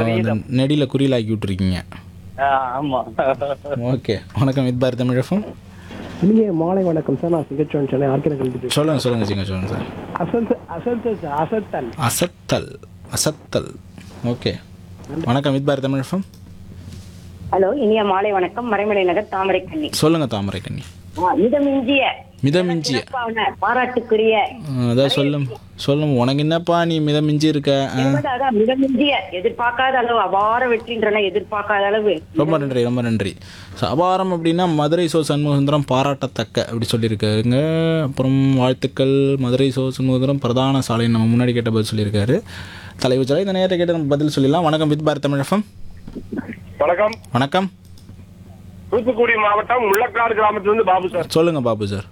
அந்த நெடியில் குறியிலாக்கி விட்டுருக்கீங்க ஆ, ஆமா ஓகே வணக்கம் வித் பாரத் தமிழகம் இனிய மாலை வணக்கம் சார் நான் சிங்கச்சோன் சென்னை ஆர்கிடெக்ட் சொல்லுங்கள் சொல்லுங்கள் சிங்க சொல்லுங்கள் சார் அசல் அசல் சார் அசத்தல் அசத்தல் அசத்தல் ஓகே வணக்கம் வித் பாரத் தமிழகம் ஹலோ இனிய மாலை வணக்கம் மறைமலை நகர் தாமரை கண்ணி சொல்லுங்கள் தாமரை கண்ணி மிதமிஞ்சிய மிதமிஞ்சிய சிறப்பான, பாராட்டுக்குரிய ஆ, அதான் சொல்லும் சொல்லும் உனக்கு என்னப்பா நீ மிதமிஞ்சி இருக்க ஆ, என்பது அதான் மிதமிஞ்சிய எதிர்பார்க்காத அளவு அபார வெற்றின்றன எதிர்பார்க்காத அளவு ரொம்ப நன்றி ரொம்ப நன்றி ஸோ அபாரம் அப்படின்னா மதுரை சோ சண்முகசுந்தரம் பாராட்டத்தக்க அப்படி சொல்லியிருக்காருங்க அப்புறம் வாழ்த்துக்கள் மதுரை சோ சண்முகசுந்தரம் பிரதான சாலை நம்ம முன்னாடி கேட்ட பதில் சொல்லியிருக்காரு தலைவர் சாலை இந்த நேரத்தை கேட்டு நம்ம பதில் சொல்லிடலாம் வணக்கம் வித் பாரத் தமிழகம் வணக்கம் வணக்கம் தூத்துக்குடி மாவட்டம் முள்ளக்காடு கிராமத்திலிருந்து பாபு சார் சொல்லுங்கள் பாபு சார்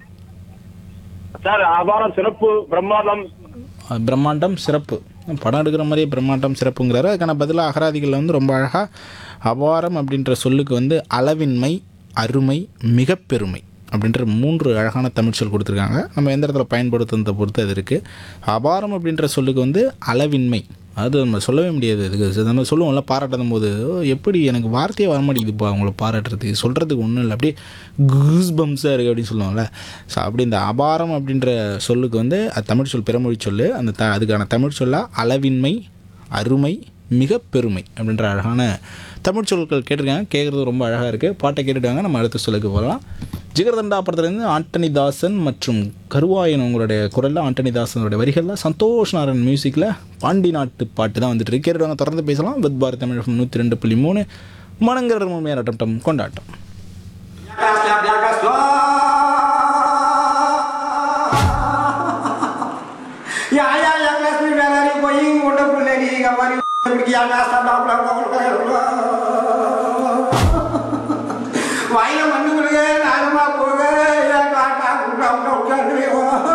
சார் அபாரம் சிறப்பு பிரம்மாண்டம் அஹ் பிரம்மாண்டம் சிறப்பு படம் எடுக்கிற மாதிரியே பிரம்மாண்டம் சிறப்புங்கிறாரு அதுக்கான பதிலாக அகராதிகளில் வந்து ரொம்ப அழகாக அபாரம் அப்படின்ற சொல்லுக்கு வந்து அளவின்மை அருமை மிகப்பெருமை அப்படின்ற மூன்று அழகான தமிழ் சொல் கொடுத்துருக்காங்க நம்ம எந்த இடத்துல பயன்படுத்துறதை பொறுத்து அது இருக்குது அபாரம் அப்படின்ற சொல்லுக்கு வந்து அளவின்மை அது நம்ம சொல்லவே முடியாது இதுக்கு நம்ம சொல்லுவோம்ல பாராட்டும் போது "ஓ, எப்படி எனக்கு வார்த்தையே வர மாட்டேங்குதுப்பா அவங்கள பாராட்டுறதுக்கு சொல்கிறதுக்கு ஒன்றும் இல்லை அப்படியே கூஸ் பம்ஸாக இருக்குது அப்படின்னு சொல்லுவோம்ல ஸோ அப்படி இந்த அபாரம் அப்படின்ற சொல்லுக்கு வந்து அது தமிழ் சொல் பிறமொழி சொல்லு அந்த த அதுக்கான தமிழ் சொல்லா அளவின்மை அருமை மிக பெருமை அப்படின்ற அழகான தமிழ் சொற்கள் கேட்டிருக்காங்க கேட்குறது ரொம்ப அழகாக இருக்குது பாட்டை கேட்டுட்டாங்க நம்ம அடுத்த சொல்லுக்கு போகலாம் ஜிகர்தண்டா படத்துலேருந்து ஆண்டனி தாசன் மற்றும் கருவாயன் உங்களுடைய குரலில் ஆண்டனி தாசனுடைய வரிகளில் சந்தோஷ் நாராயண் மியூசிக்கில் பாண்டி நாட்டு பாட்டு தான் வந்துட்டு இருக்கு கேட்டுவாங்க தொடர்ந்து பேசலாம் வித் பாரத் தமிழ் நூற்றி ரெண்டு புள்ளி மூணு மனங்கர முழுமையாட்டம் கொண்டாட்டம் Ya ya yang kelas ni dah lari poing, udah boleh ni gambar ni. Pergi yang asal dah pulang.